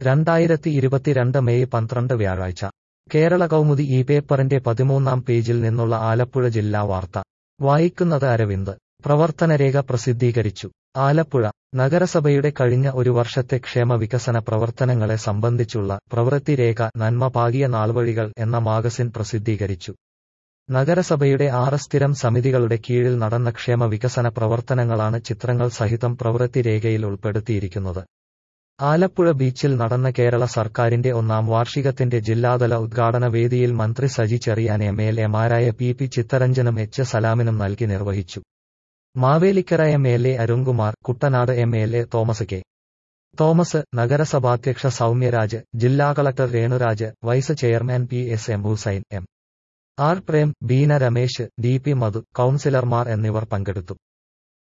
രണ്ടായിരത്തി ഇരുപത്തിരണ്ട് മെയ് പന്ത്രണ്ട് വ്യാഴാഴ്ച കേരള കൗമുദി ഈ പേപ്പറിന്റെ പതിമൂന്നാം പേജിൽ നിന്നുള്ള ആലപ്പുഴ ജില്ലാ വാർത്ത വായിക്കുന്നത് അരവിന്ദ് പ്രവർത്തനരേഖ പ്രസിദ്ധീകരിച്ചു ആലപ്പുഴ നഗരസഭയുടെ കഴിഞ്ഞ ഒരു വർഷത്തെ ക്ഷേമ വികസന പ്രവർത്തനങ്ങളെ സംബന്ധിച്ചുള്ള പ്രവൃത്തിരേഖ നന്മ പാകിയ നാൾവഴികൾ എന്ന മാഗസിൻ പ്രസിദ്ധീകരിച്ചു നഗരസഭയുടെ ആറ് സ്ഥിരം സമിതികളുടെ കീഴിൽ നടന്ന ക്ഷേമ വികസന പ്രവർത്തനങ്ങളാണ് ചിത്രങ്ങൾ സഹിതം പ്രവൃത്തിരേഖയിൽ ഉൾപ്പെടുത്തിയിരിക്കുന്നത് ആലപ്പുഴ ബീച്ചിൽ നടന്ന കേരള സർക്കാരിന്റെ ഒന്നാം വാർഷികത്തിന്റെ ജില്ലാതല ഉദ്ഘാടന വേദിയിൽ മന്ത്രി സജി ചെറിയാൻ എം എൽ എമാരായ പി പി ചിത്തരഞ്ജനും എച്ച് സലാമിനും നൽകി നിർവഹിച്ചു Mavelikkara M L A Arunkumar Kuttanad M L A Thomas K Thomas നഗരസഭാധ്യക്ഷ സൗമ്യരാജ് ജില്ലാ collector Renuraj vice chairman P S M Hussain M R Prem Beena Ramesh D P Madhu കൌൺസിലർമാർ എന്നിവർ പങ്കെടുത്തു